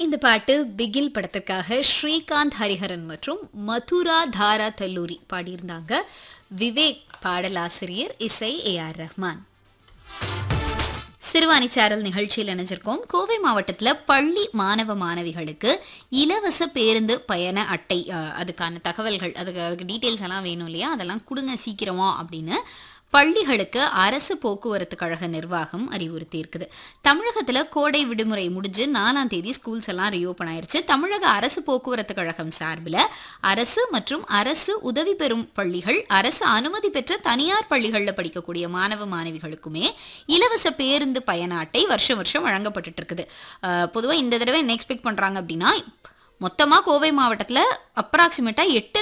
இந்த பாட்டு பிகில் படத்துக்காக ஸ்ரீகாந்த் ஹரிஹரன் மற்றும் மதுரா தாரா தல்லூரி பாடியிருந்தாங்க விவேக் பாடலாசிரியர் இசை ஏ ஆர் ரஹ்மான் சிறுவாணி சேரல் நிகழ்ச்சியில் இணைஞ்சிருக்கோம் கோவை மாவட்டத்தில் பள்ளி மாணவ மாணவிகளுக்கு இலவச பேருந்து பயண அட்டை அஹ், அதுக்கான தகவல்கள் அதுக்கு அதுக்கு டீட்டெயில்ஸ் எல்லாம் வேணும் இல்லையா அதெல்லாம் கொடுங்க சீக்கிரமா அப்படின்னு பள்ளிகளுக்கு அரசு போக்குவரத்து கழக நிர்வாகம் அறிவுறுத்தி இருக்குது தமிழகத்தில் கோடை விடுமுறை முடிஞ்சு நாலாம் தேதி ஸ்கூல்ஸ் எல்லாம் ரீஓப்பன் ஆயிருச்சு தமிழக அரசு போக்குவரத்து கழகம் சார்பில் அரசு மற்றும் அரசு உதவி பெறும் பள்ளிகள் அரசு அனுமதி பெற்ற தனியார் பள்ளிகளில் படிக்கக்கூடிய மாணவ மாணவிகளுக்குமே இலவச பேருந்து பயண அட்டை வருஷம் வருஷம் வழங்கப்பட்டுட்டு இருக்குது பொதுவாக இந்த தடவை என்ன எக்ஸ்பெக்ட் பண்ணுறாங்க அப்படின்னா மொத்தமாக கோவை மாவட்டத்தில் அப்ராக்சிமேட்டாக எட்டு